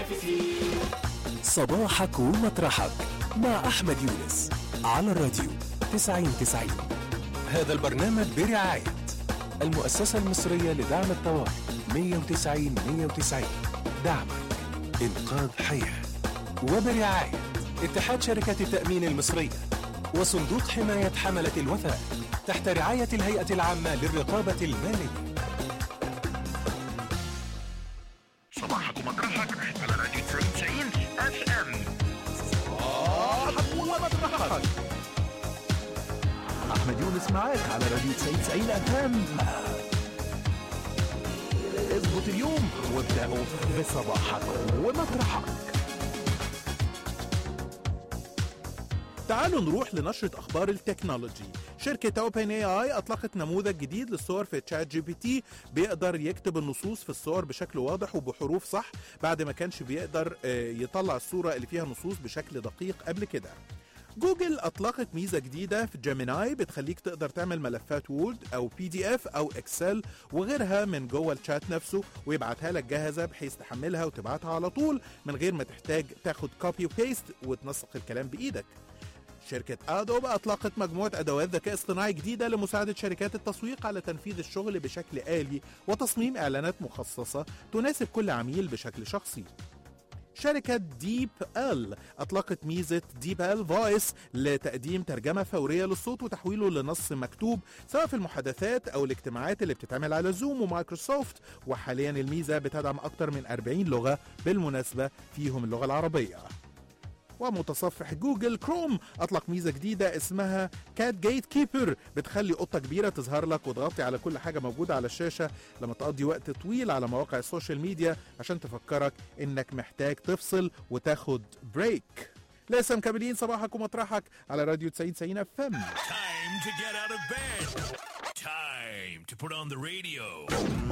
المتنافسين صباحك ومطرحك مع أحمد يونس على الراديو 9090 هذا البرنامج برعاية المؤسسة المصرية لدعم الطوارئ 190 190 دعمك إنقاذ حياة وبرعاية اتحاد شركات التأمين المصرية وصندوق حماية حملة الوثائق تحت رعاية الهيئة العامة للرقابة المالية صباحك ومطرحك على راديو 90 اف ام ومطرحك احمد يونس معاك على راديو 90 اف ام اظبط اليوم وابدأوا بصباحك ومطرحك تعالوا نروح لنشرة أخبار التكنولوجي شركة اوبن اي اي اطلقت نموذج جديد للصور في تشات جي بي تي بيقدر يكتب النصوص في الصور بشكل واضح وبحروف صح بعد ما كانش بيقدر آه، يطلع الصورة اللي فيها نصوص بشكل دقيق قبل كده جوجل اطلقت ميزه جديده في جيميناي بتخليك تقدر تعمل ملفات وورد او بي دي اف او اكسل وغيرها من جوه الشات نفسه ويبعتها لك جاهزه بحيث تحملها وتبعتها على طول من غير ما تحتاج تاخد كوبي وبيست وتنسق الكلام بايدك شركة ادوب اطلقت مجموعة ادوات ذكاء اصطناعي جديدة لمساعدة شركات التسويق على تنفيذ الشغل بشكل آلي وتصميم اعلانات مخصصة تناسب كل عميل بشكل شخصي. شركة ديب ال أطلقت ميزة ديب ال فويس لتقديم ترجمة فورية للصوت وتحويله لنص مكتوب سواء في المحادثات أو الاجتماعات اللي بتتعمل على زوم ومايكروسوفت وحاليا الميزة بتدعم أكثر من 40 لغة بالمناسبة فيهم اللغة العربية ومتصفح جوجل كروم اطلق ميزه جديده اسمها كات جيت كيبر بتخلي قطه كبيره تظهر لك وتغطي على كل حاجه موجوده على الشاشه لما تقضي وقت طويل على مواقع السوشيال ميديا عشان تفكرك انك محتاج تفصل وتاخد بريك لسه مكملين صباحك ومطرحك على راديو 90 90 اف ام Time to get out of bed. Time to put on the radio.